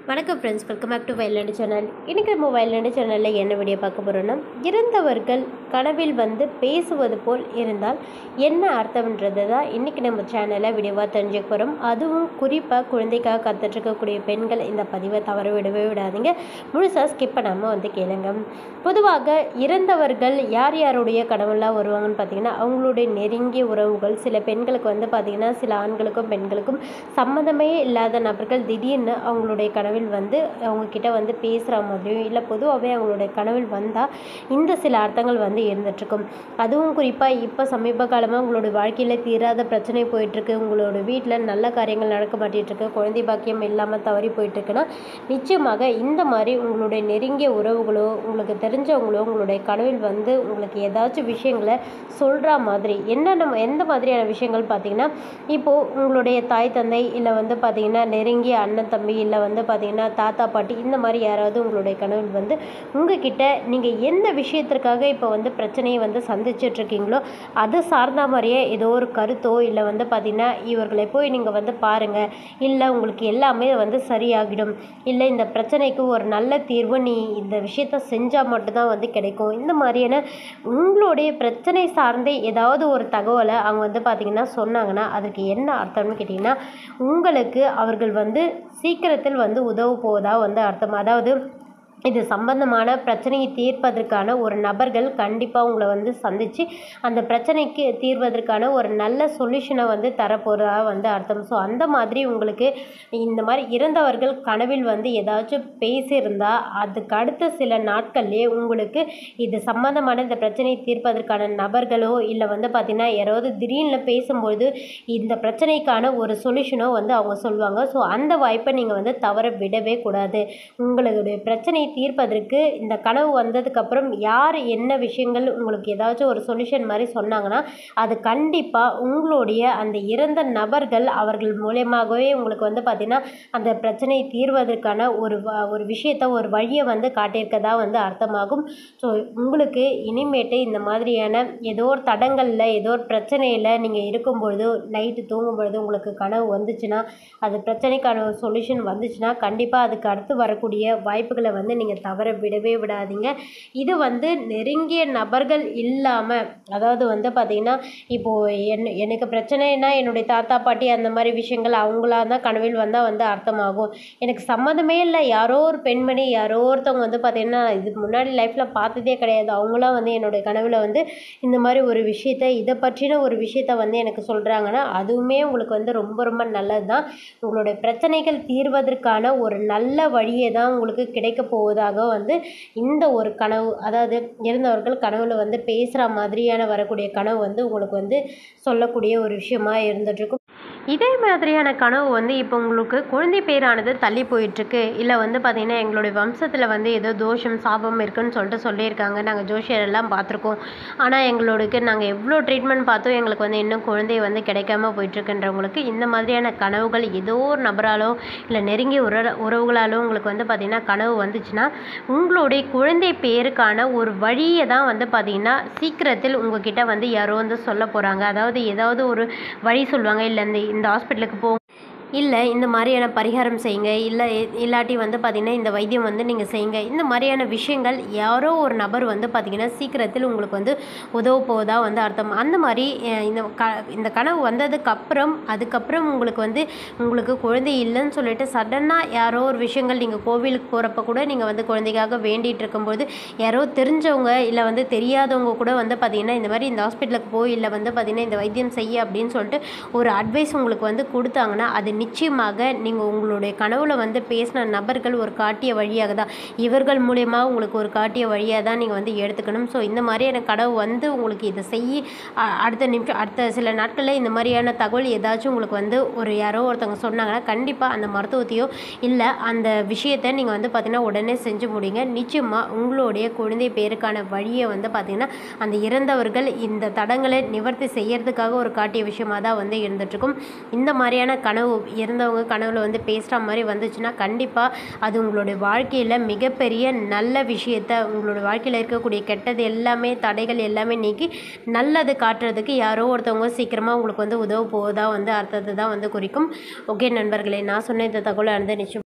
வணக்கம் friends welcome back to வயலாண்டு channel இன்றைக்கி நம்ம வயலாண்டு சேனலில் என்ன வீடியோ பார்க்க போகிறோன்னா இறந்தவர்கள் கனவில் வந்து பேசுவது போல் இருந்தால் என்ன அர்த்தம்ன்றது தான் இன்றைக்கி நம்ம சேனலில் வீடியோவாக தெரிஞ்சுக்க போகிறோம் அதுவும் குறிப்பாக குழந்தைக்காக கற்றுட்ருக்கக்கூடிய பெண்கள் இந்த பதிவை தவற விடவே விடாதீங்க முழுசாக ஸ்கிப் பண்ணாமல் வந்து கேளுங்க பொதுவாக இறந்தவர்கள் யார் யாருடைய கனவுலாம் வருவாங்கன்னு பார்த்தீங்கன்னா அவங்களுடைய நெருங்கிய உறவுகள் சில பெண்களுக்கு வந்து பார்த்திங்கன்னா சில ஆண்களுக்கும் பெண்களுக்கும் சம்மந்தமே இல்லாத நபர்கள் திடீர்னு அவங்களுடைய கனவில் வந்து அவங்க கிட்ட வந்து பேசுகிற மாதிரியும் இல்லை பொதுவாகவே அவங்களுடைய கனவில் வந்தால் இந்த சில அர்த்தங்கள் வந்து இருந்துகிட்ருக்கும் அதுவும் குறிப்பாக இப்போ சமீப காலமாக உங்களுடைய வாழ்க்கையில் தீராத பிரச்சனை போயிட்டுருக்கு உங்களோட வீட்டில் நல்ல காரியங்கள் நடக்க மாட்டிகிட்ருக்கு குழந்தை பாக்கியம் இல்லாமல் தவறி போயிட்டுருக்குன்னா நிச்சயமாக இந்த மாதிரி உங்களுடைய நெருங்கிய உறவுகளோ உங்களுக்கு தெரிஞ்சவங்களோ உங்களுடைய கனவில் வந்து உங்களுக்கு ஏதாச்சும் விஷயங்களை சொல்கிற மாதிரி என்னென்ன எந்த மாதிரியான விஷயங்கள் பார்த்தீங்கன்னா இப்போது உங்களுடைய தாய் தந்தை இல்லை வந்து பார்த்தீங்கன்னா நெருங்கிய அண்ணன் தம்பி இல்லை வந்து பார்த்தீங்கன்னா தாத்தா பாட்டி இந்த மாதிரி யாராவது உங்களுடைய கனவில் வந்து உங்ககிட்ட நீங்கள் எந்த விஷயத்திற்காக இப்போ வந்து பிரச்சனையை வந்து சந்திச்சிட்ருக்கீங்களோ அதை சார்ந்த மாதிரியே ஏதோ ஒரு கருத்தோ இல்லை வந்து பார்த்தீங்கன்னா இவர்களை போய் நீங்கள் வந்து பாருங்கள் இல்லை உங்களுக்கு எல்லாமே வந்து சரியாகிடும் இல்லை இந்த பிரச்சனைக்கு ஒரு நல்ல தீர்வு நீ இந்த விஷயத்த செஞ்சால் மட்டும்தான் வந்து கிடைக்கும் இந்த மாதிரியான உங்களுடைய பிரச்சனை சார்ந்தே ஏதாவது ஒரு தகவலை அவங்க வந்து பார்த்திங்கன்னா சொன்னாங்கன்னா அதுக்கு என்ன அர்த்தம்னு கேட்டிங்கன்னா உங்களுக்கு அவர்கள் வந்து சீக்கிரத்தில் வந்து உதவ போவதா வந்து அர்த்தம் அதாவது இது சம்பந்தமான பிரச்சனையை தீர்ப்பதற்கான ஒரு நபர்கள் கண்டிப்பாக உங்களை வந்து சந்தித்து அந்த பிரச்சனைக்கு தீர்வதற்கான ஒரு நல்ல சொல்யூஷனை வந்து தரப்போகிறதா வந்து அர்த்தம் ஸோ அந்த மாதிரி உங்களுக்கு இந்த மாதிரி இறந்தவர்கள் கனவில் வந்து ஏதாச்சும் பேசியிருந்தால் அதுக்கு அடுத்த சில நாட்கள்லேயே உங்களுக்கு இது சம்பந்தமான இந்த பிரச்சனையை தீர்ப்பதற்கான நபர்களோ இல்லை வந்து பார்த்திங்கன்னா யாராவது திடீர்னு பேசும்போது இந்த பிரச்சனைக்கான ஒரு சொல்யூஷனோ வந்து அவங்க சொல்லுவாங்க ஸோ அந்த வாய்ப்பை நீங்கள் வந்து தவற விடவே கூடாது உங்களுடைய பிரச்சனை தீர்ப்பதற்கு இந்த கனவு வந்ததுக்கப்புறம் யார் என்ன விஷயங்கள் உங்களுக்கு ஏதாச்சும் ஒரு சொல்யூஷன் மாதிரி சொன்னாங்கன்னா அது கண்டிப்பாக உங்களுடைய அந்த இறந்த நபர்கள் அவர்கள் மூலியமாகவே உங்களுக்கு வந்து பார்த்திங்கன்னா அந்த பிரச்சனையை தீர்வதற்கான ஒரு வ- ஒரு விஷயத்த ஒரு வழியை வந்து காட்டியிருக்கதா வந்து அர்த்தமாகும் ஸோ உங்களுக்கு இனிமேட்டு இந்த மாதிரியான ஏதோ ஒரு தடங்களில் ஏதோ ஒரு பிரச்சனையில் நீங்கள் இருக்கும்பொழுது நைட்டு தூங்கும்பொழுது உங்களுக்கு கனவு வந்துச்சுன்னா அது பிரச்சனைக்கான ஒரு சொல்யூஷன் வந்துச்சுன்னா கண்டிப்பாக அதுக்கு அடுத்து வரக்கூடிய வாய்ப்புகளை வந்து நீங்கள் தவற விடவே விடாதீங்க இது வந்து நெருங்கிய நபர்கள் இல்லாமல் அதாவது வந்து பார்த்திங்கன்னா இப்போது என் எனக்கு பிரச்சனைனா என்னுடைய தாத்தா பாட்டி அந்த மாதிரி விஷயங்கள் அவங்களா தான் கனவில் வந்தால் வந்து அர்த்தமாகும் எனக்கு சம்மந்தமே இல்லை யாரோ ஒரு பெண்மணி யாரோ ஒருத்தவங்க வந்து பார்த்திங்கன்னா இதுக்கு முன்னாடி லைஃப்பில் பார்த்ததே கிடையாது அவங்களாம் வந்து என்னுடைய கனவில் வந்து இந்த மாதிரி ஒரு விஷயத்த இதை பற்றின ஒரு விஷயத்த வந்து எனக்கு சொல்கிறாங்கன்னா அதுவுமே உங்களுக்கு வந்து ரொம்ப ரொம்ப நல்லது தான் உங்களுடைய பிரச்சனைகள் தீர்வதற்கான ஒரு நல்ல வழியை தான் உங்களுக்கு கிடைக்க போவதாக வந்து இந்த ஒரு கனவு அதாவது இறந்தவர்கள் கனவுல வந்து பேசுகிற மாதிரியான வரக்கூடிய கனவு வந்து உங்களுக்கு வந்து சொல்லக்கூடிய ஒரு விஷயமா இருந்துகிட்ருக்கும் இதே மாதிரியான கனவு வந்து இப்போ உங்களுக்கு குழந்தை பேரானது தள்ளி போயிட்டுருக்கு இல்லை வந்து பார்த்திங்கன்னா எங்களுடைய வம்சத்தில் வந்து ஏதோ தோஷம் சாபம் இருக்குன்னு சொல்லிட்டு சொல்லியிருக்காங்க நாங்கள் ஜோஷியர் எல்லாம் பார்த்துருக்கோம் ஆனால் எங்களோடக்கு நாங்கள் எவ்வளோ ட்ரீட்மெண்ட் பார்த்தோம் எங்களுக்கு வந்து இன்னும் குழந்தை வந்து கிடைக்காம போயிட்டுருக்குன்றவங்களுக்கு இந்த மாதிரியான கனவுகள் ஏதோ ஒரு நபராலோ இல்லை நெருங்கிய உற உறவுகளாலோ உங்களுக்கு வந்து பார்த்திங்கன்னா கனவு வந்துச்சுன்னா உங்களுடைய குழந்தை பேருக்கான ஒரு வழியை தான் வந்து பார்த்திங்கன்னா சீக்கிரத்தில் உங்ககிட்ட வந்து யாரோ வந்து சொல்ல போகிறாங்க அதாவது ஏதாவது ஒரு வழி சொல்லுவாங்க இல்லை இந்த இந்த ஹாஸ்பிட்டலுக்கு போ இல்லை இந்த மாதிரியான பரிகாரம் செய்யுங்க இல்லை இல்லாட்டி வந்து பார்த்திங்கன்னா இந்த வைத்தியம் வந்து நீங்கள் செய்யுங்க இந்த மாதிரியான விஷயங்கள் யாரோ ஒரு நபர் வந்து பார்த்திங்கன்னா சீக்கிரத்தில் உங்களுக்கு வந்து உதவ போவதா வந்து அர்த்தம் அந்த மாதிரி அஹ், இந்த க இந்த கனவு வந்ததுக்கு அப்புறம் அதுக்கப்புறம் உங்களுக்கு வந்து உங்களுக்கு குழந்தை இல்லைன்னு சொல்லிட்டு சடனாக யாரோ ஒரு விஷயங்கள் நீங்கள் கோவிலுக்கு போகிறப்ப கூட நீங்கள் வந்து குழந்தைக்காக வேண்டிகிட்டு இருக்கும்போது யாரோ தெரிஞ்சவங்க இல்லை வந்து தெரியாதவங்க கூட வந்து பார்த்திங்கன்னா இந்த மாதிரி இந்த ஹாஸ்பிட்டலுக்கு போய் இல்லை வந்து பார்த்திங்கன்னா இந்த வைத்தியம் செய்ய அப்படின்னு சொல்லிட்டு ஒரு அட்வைஸ் உங்களுக்கு வந்து கொடுத்தாங்கன்னா அது நிச்சயமாக நீங்கள் உங்களுடைய கனவுல வந்து பேசின நபர்கள் ஒரு காட்டிய வழியாக தான் இவர்கள் மூலயமா உங்களுக்கு ஒரு காட்டிய வழியாக தான் நீங்கள் வந்து எடுத்துக்கணும் ஸோ இந்த மாதிரியான கனவு வந்து உங்களுக்கு இதை செய்ய அ- அடுத்த நிமிஷம் அடுத்த சில நாட்களில் இந்த மாதிரியான தகவல் ஏதாச்சும் உங்களுக்கு வந்து ஒரு யாரோ ஒருத்தவங்க சொன்னாங்கன்னா கண்டிப்பாக அந்த மருத்துவத்தையோ இல்லை அந்த விஷயத்தை நீங்கள் வந்து பார்த்தீங்கன்னா உடனே செஞ்சு முடிங்க நிச்சயமாக உங்களுடைய குழந்தை பேருக்கான வழியை வந்து பார்த்தீங்கன்னா அந்த இறந்தவர்கள் இந்த தடங்களை நிவர்த்தி செய்யறதுக்காக ஒரு காட்டிய விஷயமா தான் வந்து இருந்துகிட்ருக்கும் இந்த மாதிரியான கனவு இறந்தவங்க கனவுல வந்து பேசுகிற மாதிரி வந்துச்சுன்னா கண்டிப்பாக அது உங்களுடைய வாழ்க்கையில் மிகப்பெரிய நல்ல விஷயத்த உங்களோட வாழ்க்கையில் இருக்கக்கூடிய கெட்டது எல்லாமே தடைகள் எல்லாமே நீக்கி நல்லது காட்டுறதுக்கு யாரோ ஒருத்தவங்க சீக்கிரமாக உங்களுக்கு வந்து உதவ போவதா வந்து அர்த்தத்தை தான் வந்து குறிக்கும் ஓகே நண்பர்களே நான் சொன்ன இந்த தகவலை வந்து நிச்சயம்